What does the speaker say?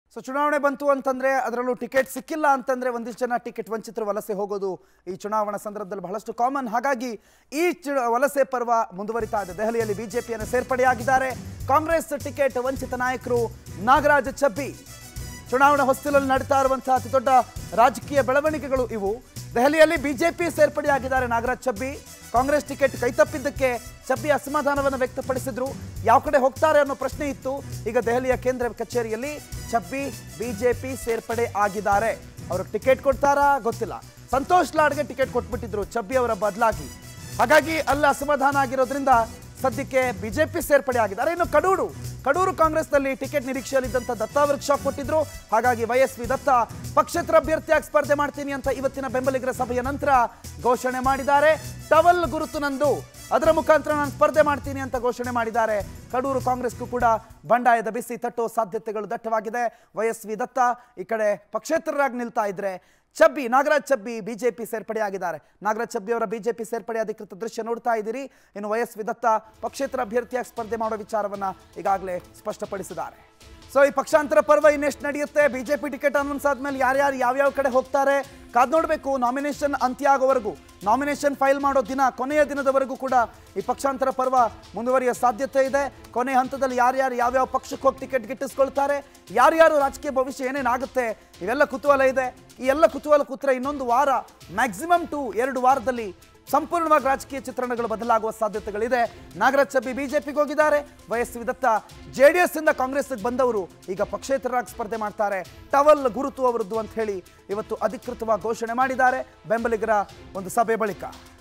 so ಚುನಾವಣೆ ಬಂತು ಅಂತಂದ್ರೆ ಅದರಲ್ಲೂ ಟಿಕೆಟ್ ಸಿಕ್ಕಿಲ್ಲ ಅಂತಂದ್ರೆ ಒಂದಿಷ್ಟು ಜನ ಟಿಕೆಟ್ ವಂಚಿತರು ವಲಸೆ ಹೋಗೋದು ಈ ಚುನಾವಣಾ ಸಂದರ್ಭದಲ್ಲಿ ಬಹಳಷ್ಟು ಕಾಮನ್ ಹಾಗಾಗಿ ಈ ಚು ವಲಸೆ ಪರ್ವ ಮುಂದುವರಿತಾ ಇದೆ ದೆಹಲಿಯಲ್ಲಿ ಬಿಜೆಪಿಯನ್ನು ಸೇರ್ಪಡೆಯಾಗಿದ್ದಾರೆ ಕಾಂಗ್ರೆಸ್ ಟಿಕೆಟ್ ವಂಚಿತ ನಾಯಕರು ನಾಗರಾಜ್ ಚಬ್ಬಿ ಚುನಾವಣಾ ಹೊಸ್ತಿಲಲ್ಲಿ ನಡೀತಾ ಇರುವಂತಹ ಅತಿ ದೊಡ್ಡ ರಾಜಕೀಯ ಬೆಳವಣಿಗೆಗಳು ಇವು ದೆಹಲಿಯಲ್ಲಿ ಬಿಜೆಪಿ ಸೇರ್ಪಡೆಯಾಗಿದ್ದಾರೆ ನಾಗರಾಜ್ ಚಬ್ಬಿ ಕಾಂಗ್ರೆಸ್ ಟಿಕೆಟ್ ಕೈತಪ್ಪಿದ್ದಕ್ಕೆ ಚಬ್ಬಿ ಅಸಮಾಧಾನವನ್ನು ವ್ಯಕ್ತಪಡಿಸಿದ್ರು ಯಾವ ಕಡೆ ಹೋಗ್ತಾರೆ ಅನ್ನೋ ಪ್ರಶ್ನೆ ಇತ್ತು ಈಗ ದೆಹಲಿಯ ಕೇಂದ್ರ ಕಚೇರಿಯಲ್ಲಿ ಚಬ್ಬಿ ಬಿಜೆಪಿ ಸೇರ್ಪಡೆ ಆಗಿದ್ದಾರೆ ಅವ್ರಿಗೆ ಟಿಕೆಟ್ ಕೊಡ್ತಾರಾ ಗೊತ್ತಿಲ್ಲ ಸಂತೋಷ್ ಲಾಡ್ಗೆ ಟಿಕೆಟ್ ಕೊಟ್ಬಿಟ್ಟಿದ್ರು ಚಬ್ಬಿ ಅವರ ಬದಲಾಗಿ ಹಾಗಾಗಿ ಅಲ್ಲಿ ಅಸಮಾಧಾನ ಆಗಿರೋದ್ರಿಂದ ಸದ್ಯಕ್ಕೆ ಬಿಜೆಪಿ ಸೇರ್ಪಡೆ ಆಗಿದ್ದಾರೆ ಇನ್ನು ಕಡೂರು ಕಡೂರು ಕಾಂಗ್ರೆಸ್ನಲ್ಲಿ ಟಿಕೆಟ್ ನಿರೀಕ್ಷೆಯಲ್ಲಿದ್ದಂಥ ದತ್ತ ಅವ್ರಿಗೆ ಶಾಕ್ ಕೊಟ್ಟಿದ್ರು ಹಾಗಾಗಿ ವೈ ಎಸ್ ವಿ ದತ್ತ ಪಕ್ಷೇತರ ಅಭ್ಯರ್ಥಿಯಾಗಿ ಸ್ಪರ್ಧೆ ಮಾಡ್ತೀನಿ ಅಂತ ಇವತ್ತಿನ ಬೆಂಬಲಿಗರ ಸಭೆಯ ನಂತರ ಘೋಷಣೆ ಮಾಡಿದ್ದಾರೆ ಟವಲ್ ಗುರುತು ನಂದು ಅದರ ಮುಖಾಂತರ ನಾನು ಸ್ಪರ್ಧೆ ಮಾಡ್ತೀನಿ ಅಂತ ಘೋಷಣೆ ಮಾಡಿದ್ದಾರೆ ಕಡೂರು ಕಾಂಗ್ರೆಸ್ಗೂ ಕೂಡ ಬಂಡಾಯದ ಬಿಸಿ ತಟ್ಟೋ ಸಾಧ್ಯತೆಗಳು ದಟ್ಟವಾಗಿದೆ ವೈ ಎಸ್ ವಿ ದತ್ತ ಈ ಕಡೆ ಪಕ್ಷೇತರರಾಗಿ ನಿಲ್ತಾ ಇದ್ರೆ ಚಬ್ಬಿ ನಾಗರಾಜ್ ಚಬ್ಬಿ ಬಿಜೆಪಿ ಸೇರ್ಪಡೆಯಾಗಿದ್ದಾರೆ ನಾಗರಾಜ್ ಚಬ್ಬಿ ಅವರ ಬಿಜೆಪಿ ಸೇರ್ಪಡೆ ಅಧಿಕೃತ ದೃಶ್ಯ ನೋಡ್ತಾ ಇದ್ದೀರಿ ಇನ್ನು ವೈ ಎಸ್ ವಿ ದತ್ತ ಪಕ್ಷೇತರ ಅಭ್ಯರ್ಥಿಯಾಗಿ ಸ್ಪರ್ಧೆ ಮಾಡೋ ವಿಚಾರವನ್ನ ಈಗಾಗಲೇ ಸ್ಪಷ್ಟಪಡಿಸಿದ್ದಾರೆ ಸೊ ಈ ಪಕ್ಷಾಂತರ ಪರ್ವ ಇನ್ನೆಷ್ಟು ನಡೆಯುತ್ತೆ ಬಿಜೆಪಿ ಟಿಕೆಟ್ ಅನೌನ್ಸ್ ಆದ್ಮೇಲೆ ಯಾರ್ಯಾರು ಯಾವ್ಯಾವ ಕಡೆ ಹೋಗ್ತಾರೆ ಕಾದ್ ನೋಡಬೇಕು ನಾಮಿನೇಷನ್ ಅಂತ್ಯ ಆಗೋವರೆಗೂ ನಾಮಿನೇಷನ್ ಫೈಲ್ ಮಾಡೋ ದಿನ ಕೊನೆಯ ದಿನದವರೆಗೂ ಕೂಡ ಈ ಪಕ್ಷಾಂತರ ಪರ್ವ ಮುಂದುವರಿಯೋ ಸಾಧ್ಯತೆ ಇದೆ ಕೊನೆ ಹಂತದಲ್ಲಿ ಯಾರ್ಯಾರು ಯಾವ್ಯಾವ ಪಕ್ಷಕ್ಕೆ ಹೋಗಿ ಟಿಕೆಟ್ ಗಿಟ್ಟಿಸ್ಕೊಳ್ತಾರೆ ಯಾರ್ಯಾರು ರಾಜಕೀಯ ಭವಿಷ್ಯ ಏನೇನಾಗುತ್ತೆ ಇವೆಲ್ಲ ಕುತೂಹಲ ಇದೆ ಈ ಎಲ್ಲ ಕುತೂಹಲ ಕೂತ್ರೆ ಇನ್ನೊಂದು ವಾರ ಮ್ಯಾಕ್ಸಿಮಮ್ ಟು ಎರಡು ವಾರದಲ್ಲಿ ಸಂಪೂರ್ಣವಾಗಿ ರಾಜಕೀಯ ಚಿತ್ರಣಗಳು ಬದಲಾಗುವ ಸಾಧ್ಯತೆಗಳಿದೆ ನಾಗರಾಜ್ ಚಬ್ಬಿ ಬಿಜೆಪಿಗೆ ಹೋಗಿದ್ದಾರೆ ವಯಸ್ಸು ವಿದತ್ತ ಜೆ ಡಿ ಎಸ್ ಇಂದ ಕಾಂಗ್ರೆಸ್ಗೆ ಬಂದವರು ಈಗ ಪಕ್ಷೇತರರಾಗಿ ಸ್ಪರ್ಧೆ ಮಾಡ್ತಾರೆ ಟವಲ್ ಗುರುತು ಅವರದ್ದು ಅಂತ ಹೇಳಿ ಇವತ್ತು ಅಧಿಕೃತವಾಗಿ ಘೋಷಣೆ ಮಾಡಿದ್ದಾರೆ ಬೆಂಬಲಿಗರ ಒಂದು ಸಭೆ ಬಳಿಕ